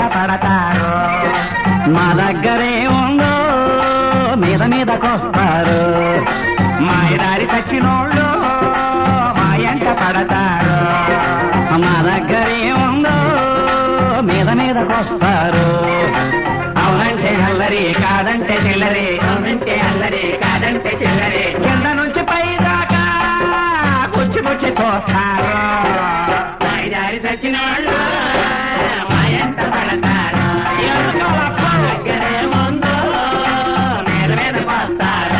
పడతారు మా దగ్గరే ఉందో మీద మీదకొస్తారు మాయదారి చచ్చినోళ్ళు మా ఎంట పడతారు మా దగ్గరే ఉందో మీద మీదకొస్తారు అవునంటే అల్లరి కాదంటే చిల్లరి అవునంటే అల్లరి కాదంటే చిల్లరి కింద నుంచి పై దాకా గుచ్చి గుచ్చి చూస్తారు మాయదారి చచ్చిన వాళ్ళు మా ఎంట పడతారు దగ్గరే ఉందో మీద మీదకి వస్తారు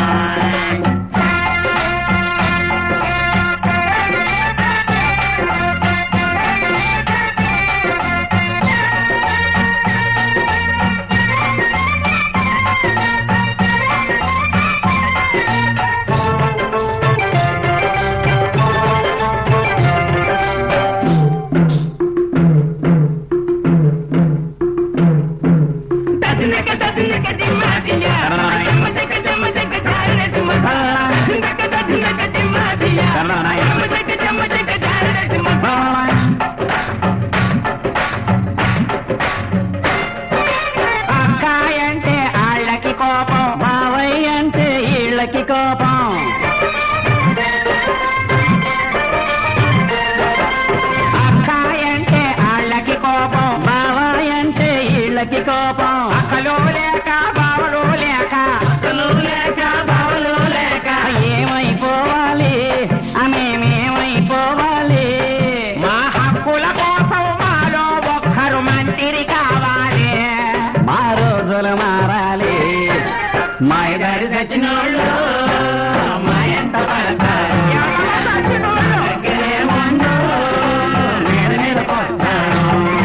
అక్కాయ అంటే ఆళ్ళకి కోపం బావయ్య అంటే ఈళ్ళకి కోపం అక్కాయ అంటే ఆళ్ళకి కోపం బావయ్య అంటే ఈళ్ళకి కోపం అక్కలు లేక బావలు లేక అక్కలు లేక బావలు లేక ఏమైపోవాలి అనేమేమైపోవాలి మా హక్కుల కోసం మాలో ఒక్కరు మంత్రి కావాలి మా రోజులు మారాలి మాయదారి సచ్చినోళ్ళు మా ఎంత పడతారు దగ్గరే ఉండు, మీద మీదకి వస్తారు.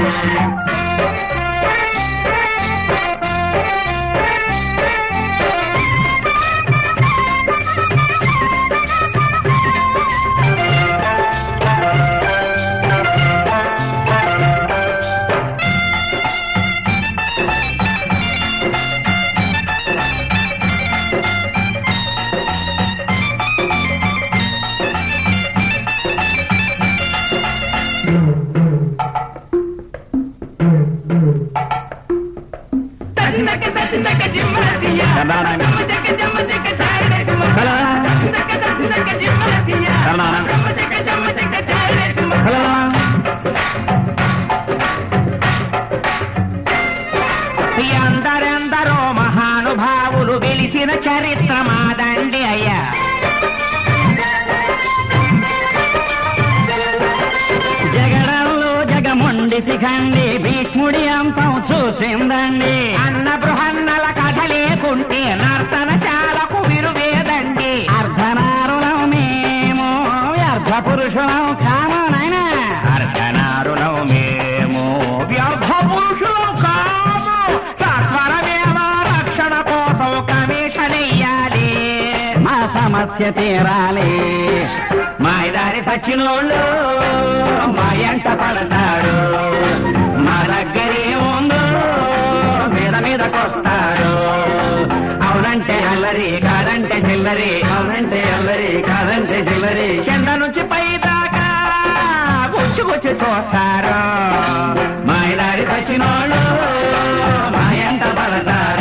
ఎందరెందరో మహానుభావులు వెలిసిన చరిత్ర మాదండి అయ్యా జగడంలో జగముండి శిఖండి భీష్ముడి అంతం చూసిందండి అన్న బృహన్నల కథ లేకుంటే నర్తనశాలకు విరువేదండి అర్ధనారులం మేము వ్యర్థ పురుషులం కామనైనా అర్ధనారులం మేము వ్యర్థ పురుషులం కాము సత్వరమేవ రక్షణ కోసం కమిషన్ వెయ్యాలి మా సమస్య తీరాలి మాయదారి సచ్చినోళ్ళు మా ఎంట పడతాడు మా దగ్గరే ఉందో మీద మీదకొస్తాడు అవునంటే అల్లరి కాదంటే చిల్లరి అవునంటే అల్లరి కాదంటే చిల్లరి కింద నుంచి పై దాకా గుచ్చి గుచ్చి చూస్తారు మాయదారి సచ్చినోళ్ళు మా ఎంట పడతాడు